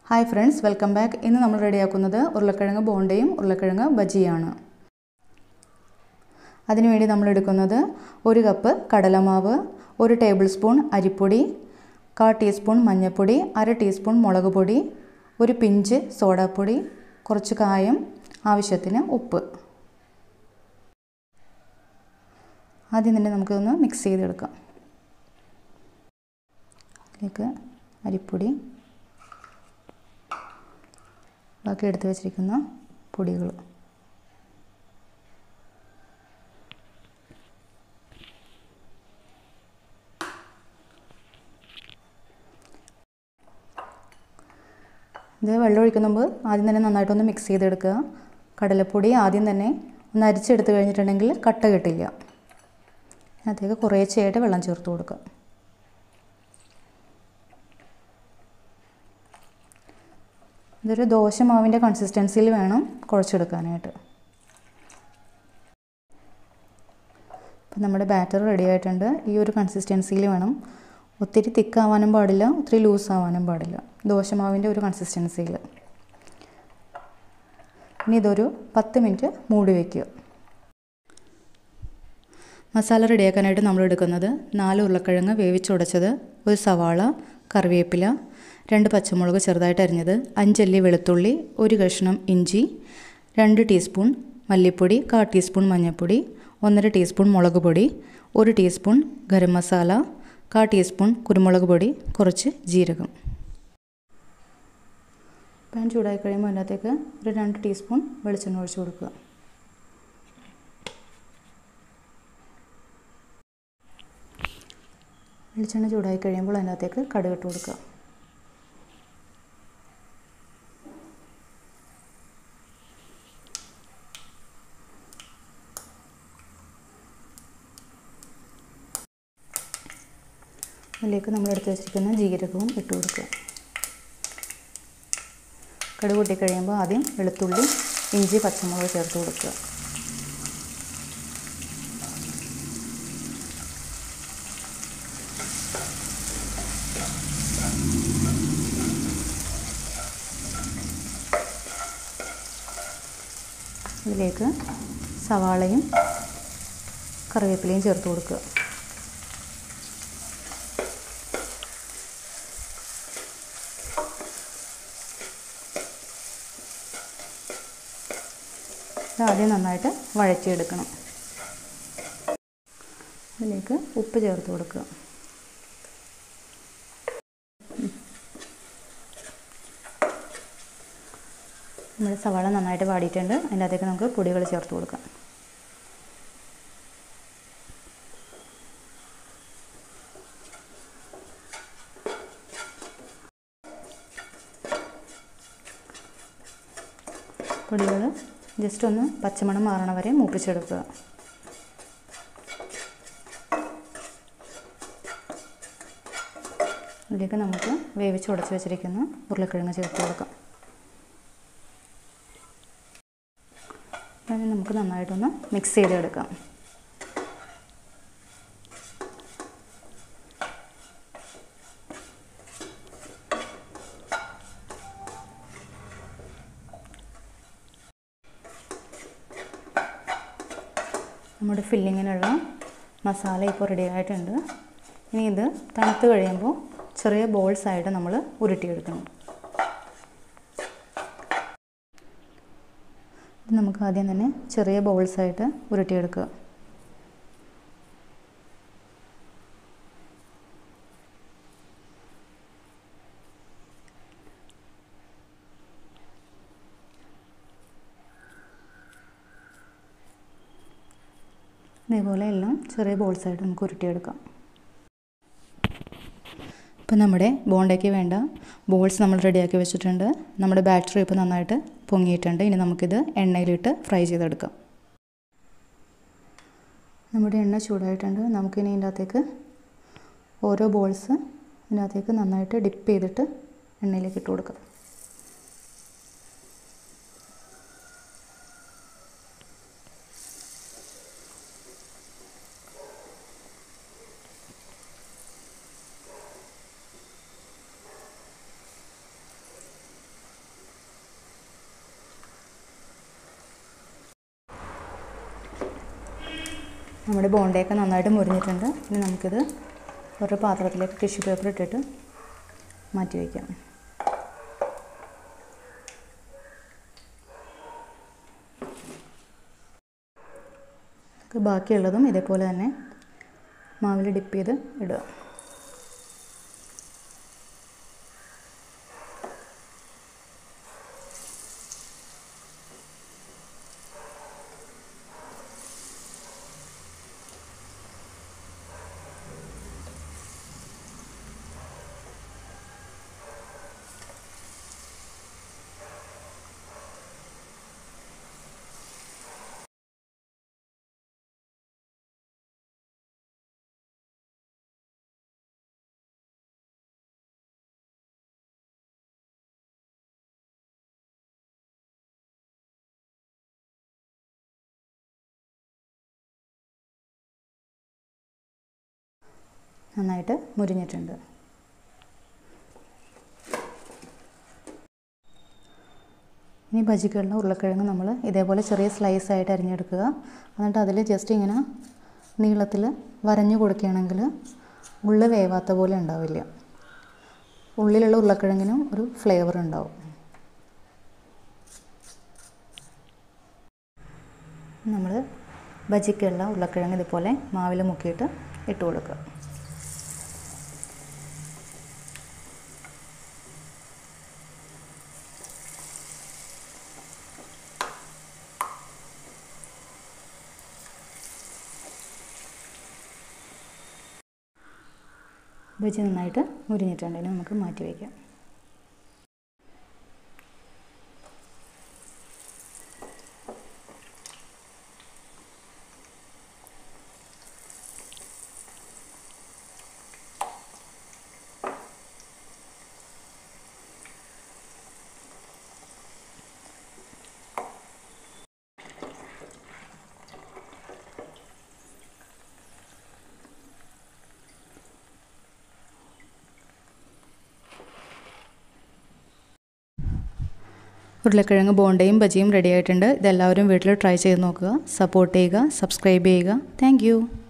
hi friends welcome back ഇന്ന് നമ്മൾ റെഡിയാക്കുന്നത് ഉരുളക്കിഴങ്ങ് ബോണ്ടയും ഉരുളക്കിഴങ്ങ് ബജിയാണ് അതിനുവേണ്ടി നമ്മൾ എടുക്കുന്നത് ഒരു കപ്പ് കടലമാവ് ഒരു ടേബിൾ സ്പൂൺ അരിപ്പൊടി കാ ടീസ്പൂൺ മഞ്ഞൾപ്പൊടി അര ടീസ്പൂൺ മുളക് പൊടി ഒരു പിഞ്ച് സോഡാപ്പൊടി കുറച്ച് കായം ആവശ്യത്തിന് ഉപ്പ് ആദ്യം തന്നെ നമുക്കൊന്ന് മിക്സ് ചെയ്തെടുക്കാം അതിലേക്ക് അരിപ്പൊടി ബാക്കി എടുത്ത് വെച്ചിരിക്കുന്ന പൊടികൾ ഇത് വെള്ളം ഒഴിക്കുന്ന മുമ്പ് ആദ്യം തന്നെ നന്നായിട്ടൊന്ന് മിക്സ് ചെയ്തെടുക്കുക കടലപ്പൊടി ആദ്യം തന്നെ ഒന്ന് അരിച്ചെടുത്ത് കഴിഞ്ഞിട്ടുണ്ടെങ്കിൽ കട്ട കിട്ടില്ല അതിനകത്തേക്ക് കുറേശ്ശെയായിട്ട് വെള്ളം ചേർത്ത് കൊടുക്കുക ഇതൊരു ദോശമാവിൻ്റെ കൺസിസ്റ്റൻസിയിൽ വേണം കുഴച്ചെടുക്കാനായിട്ട് അപ്പം നമ്മുടെ ബാറ്റർ റെഡി ആയിട്ടുണ്ട് ഈ ഒരു കൺസിസ്റ്റൻസിയിൽ വേണം ഒത്തിരി തിക്കാവാനും പാടില്ല ഒത്തിരി ലൂസ് ആവാനും പാടില്ല ദോശമാവിൻ്റെ ഒരു കൺസിസ്റ്റൻസിയിൽ ഇനി ഇതൊരു പത്ത് മിനിറ്റ് മൂടി വയ്ക്കുക മസാല റെഡിയാക്കാനായിട്ട് നമ്മൾ എടുക്കുന്നത് നാല് ഉരുളക്കിഴങ്ങ് വേവിച്ചുടച്ചത് ഒരു സവാള കറിവേപ്പില രണ്ട് പച്ചമുളക് ചെറുതായിട്ട് അരിഞ്ഞത് അഞ്ചല്ലി വെളുത്തുള്ളി ഒരു കഷ്ണം ഇഞ്ചി രണ്ട് ടീസ്പൂൺ മല്ലിപ്പൊടി കാ ടീസ്പൂൺ മഞ്ഞൾപ്പൊടി ഒന്നര ടീസ്പൂൺ മുളക് പൊടി ഒരു ടീസ്പൂൺ ഗരം മസാല കാ ടീസ്പൂൺ കുരുമുളക് പൊടി കുറച്ച് ജീരകം പാൻ ചൂടായി കഴിയുമ്പോൾ അതിനകത്തേക്ക് ഒരു രണ്ട് ടീസ്പൂൺ വെളിച്ചെണ്ണ ഒഴിച്ച് കൊടുക്കുക വെളിച്ചെണ്ണ ചൂടായി കഴിയുമ്പോൾ അതിനകത്തേക്ക് കടുകിട്ട് കൊടുക്കുക അതിലേക്ക് നമ്മൾ എടുത്ത് വെച്ചിരിക്കുന്ന ജീരകവും ഇട്ട് കൊടുക്കുക കടുക് പൊട്ടി കഴിയുമ്പോൾ ആദ്യം വെളുത്തുള്ളി ഇഞ്ചി പച്ചമുളക് ചേർത്ത് കൊടുക്കുക ഇതിലേക്ക് സവാളയും കറിവേപ്പിലയും ചേർത്ത് കൊടുക്കുക ആദ്യം നന്നായിട്ട് വഴറ്റിയെടുക്കണം അതിലേക്ക് ഉപ്പ് ചേർത്ത് കൊടുക്കുക നമ്മുടെ സവാള നന്നായിട്ട് വാടിയിട്ടുണ്ട് അതിൻ്റെ അകത്തേക്ക് നമുക്ക് പൊടികൾ ചേർത്ത് കൊടുക്കാം പൊടികൾ ജസ്റ്റ് ഒന്ന് പച്ചമണം മാറണ വരെ മൂപ്പിച്ചെടുക്കുക ഇതിലേക്ക് നമുക്ക് വേവിച്ച് ഉടച്ച് വെച്ചിരിക്കുന്ന ഉരുളക്കിഴങ്ങ് ചേർത്ത് കൊടുക്കാം അതിന് നമുക്ക് നന്നായിട്ടൊന്ന് മിക്സ് ചെയ്തെടുക്കാം നമ്മുടെ ഫില്ലിങ്ങിനുള്ള മസാല ഇപ്പോൾ റെഡി ആയിട്ടുണ്ട് ഇനി ഇത് തണുത്ത് കഴിയുമ്പോൾ ചെറിയ ബോൾസ് ആയിട്ട് നമ്മൾ ഉരുട്ടിയെടുക്കണം ഇത് നമുക്ക് ആദ്യം തന്നെ ചെറിയ ബോൾസ് ആയിട്ട് ഉരുട്ടിയെടുക്കുക ഇതേപോലെ എല്ലാം ചെറിയ ബോൾസായിട്ട് നമുക്ക് ഉരുട്ടിയെടുക്കാം ഇപ്പം നമ്മുടെ ബോണ്ടയ്ക്ക് വേണ്ട ബോൾസ് നമ്മൾ റെഡിയാക്കി വെച്ചിട്ടുണ്ട് നമ്മുടെ ബാറ്ററി ഇപ്പോൾ നന്നായിട്ട് പൊങ്ങിയിട്ടുണ്ട് ഇനി നമുക്കിത് എണ്ണയിലിട്ട് ഫ്രൈ ചെയ്തെടുക്കാം നമ്മുടെ എണ്ണ ചൂടായിട്ടുണ്ട് നമുക്കിനി ഇതിൻ്റെ അകത്തേക്ക് ഓരോ ബോൾസ് ഇതിനകത്തേക്ക് നന്നായിട്ട് ഡിപ്പ് ചെയ്തിട്ട് എണ്ണയിലേക്ക് ഇട്ട് കൊടുക്കാം നമ്മുടെ ബോണ്ടയൊക്കെ നന്നായിട്ട് മുരിഞ്ഞിട്ടുണ്ട് ഇനി നമുക്കിത് ഒരു പാത്രത്തിലേക്ക് ടിഷ്യൂ പേപ്പർ ഇട്ടിട്ട് മാറ്റി വയ്ക്കാം ബാക്കിയുള്ളതും ഇതേപോലെ തന്നെ മാവിൽ ഡിപ്പ് ചെയ്ത് ഇടുക നന്നായിട്ട് മുരിഞ്ഞിട്ടുണ്ട് ഇനി ബജിക്കുള്ള ഉരുളക്കിഴങ്ങ് നമ്മൾ ഇതേപോലെ ചെറിയ സ്ലൈസ് ആയിട്ട് അരിഞ്ഞെടുക്കുക എന്നിട്ട് അതിൽ ജസ്റ്റ് ഇങ്ങനെ നീളത്തിൽ വരഞ്ഞു കൊടുക്കുകയാണെങ്കിൽ ഉള്ളു വേവാത്ത പോലെ ഉണ്ടാവില്ല ഉള്ളിലുള്ള ഉരുളക്കിഴങ്ങിനും ഒരു ഫ്ലേവർ ഉണ്ടാവും നമ്മൾ ബജിക്കുള്ള ഉരുളക്കിഴങ്ങ് ഇതുപോലെ മാവിൽ മുക്കിയിട്ട് ഇട്ട് കൊടുക്കുക ബജി നന്നായിട്ട് മുരിഞ്ഞിട്ടുണ്ട് ഇനി നമുക്ക് മാറ്റി വയ്ക്കാം ഉരുളക്കിഴങ്ങ് ബോണ്ടയും ബജിയും റെഡി ആയിട്ടുണ്ട് ഇതെല്ലാവരും വീട്ടിൽ ട്രൈ ചെയ്ത് നോക്കുക സപ്പോർട്ട് ചെയ്യുക സബ്സ്ക്രൈബ് ചെയ്യുക താങ്ക്